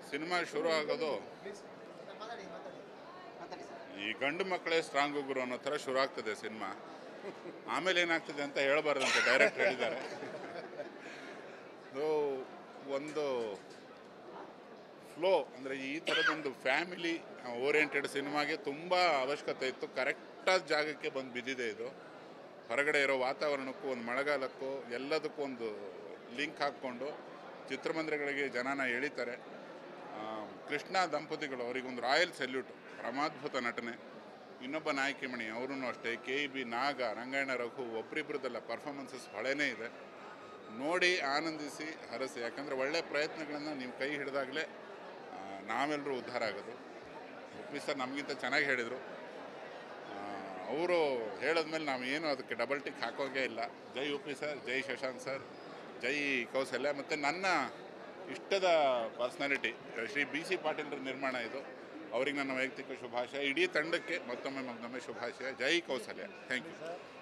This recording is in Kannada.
ಸಿನಿಮಾ ಶುರು ಆಗೋದು ಈ ಗಂಡು ಮಕ್ಕಳೇ ಸ್ಟ್ರಾಂಗ್ ಗುರು ಅನ್ನೋ ಥರ ಶುರು ಆಗ್ತದೆ ಸಿನಿಮಾ ಆಮೇಲೆ ಏನಾಗ್ತದೆ ಅಂತ ಹೇಳಬಾರ್ದಂತ ಡೈರೆಕ್ಟ್ ಹೇಳಿದ್ದಾರೆ ಸೊ ಒಂದು ಫ್ಲೋ ಅಂದರೆ ಈ ಥರದೊಂದು ಫ್ಯಾಮಿಲಿ ಓರಿಯೆಂಟೆಡ್ ಸಿನಿಮಾಗೆ ತುಂಬ ಅವಶ್ಯಕತೆ ಇತ್ತು ಕರೆಕ್ಟಾದ ಜಾಗಕ್ಕೆ ಬಂದು ಬಿದ್ದಿದೆ ಇದು ಹೊರಗಡೆ ಇರೋ ವಾತಾವರಣಕ್ಕೂ ಒಂದು ಮಳೆಗಾಲಕ್ಕೂ ಎಲ್ಲದಕ್ಕೂ ಒಂದು ಲಿಂಕ್ ಹಾಕ್ಕೊಂಡು ಚಿತ್ರಮಂದಿರಗಳಿಗೆ ಜನನ ಎಳಿತಾರೆ ಆ, ಕೃಷ್ಣ ದಂಪತಿಗಳು ಅವರಿಗೊಂದು ರಾಯಲ್ ಸೆಲ್ಯೂಟ್ ಪ್ರಮಾದ್ಭುತ ನಟನೆ ಇನ್ನೊಬ್ಬ ನಾಯಕಿಮಣಿ ಅವರೂ ಅಷ್ಟೇ K E B Naga Rangayana Raghu ಒಬ್ಬರಿಬ್ಬರದೆಲ್ಲ ಪರ್ಫಾರ್ಮೆನ್ಸಸ್ ಹೊಳೆನೇ ಇದೆ ನೋಡಿ ಆನಂದಿಸಿ ಹರಸಿ ಯಾಕಂದರೆ ಒಳ್ಳೆ ಪ್ರಯತ್ನಗಳನ್ನು ನೀವು ಕೈ ಹಿಡಿದಾಗಲೇ ನಾವೆಲ್ಲರೂ ಉದ್ಧಾರ ಆಗೋದು ಉಪ್ಪಿ ಸರ್ ನಮಗಿಂತ ಚೆನ್ನಾಗಿ ಹೇಳಿದರು ಅವರು ಹೇಳಿದ್ಮೇಲೆ ನಾವು ಏನು ಅದಕ್ಕೆ ಡಬಲ್ ಟಿಕ್ ಹಾಕೋಗೇ ಇಲ್ಲ ಜೈ ಉಪ್ಪಿ ಸರ್ ಜೈ ಶಶಾಂಕ್ ಸರ್ ಜೈ ಕೌಸಲ್ಯ ಮತ್ತು ನನ್ನ ಇಷ್ಟದ ಪರ್ಸ್ನಾಲಿಟಿ ಶ್ರೀ ಬಿ ಸಿ ಪಾಟೀಲ್ರ ನಿರ್ಮಾಣ ಇದು ಅವ್ರಿಗೆ ನನ್ನ ವೈಯಕ್ತಿಕ ಶುಭಾಶಯ ಇಡೀ ತಂಡಕ್ಕೆ ಮತ್ತೊಮ್ಮೆ ಮತ್ತೊಮ್ಮೆ ಶುಭಾಶಯ ಜೈ ಕೌಸಲ್ಯ ಥ್ಯಾಂಕ್ ಯು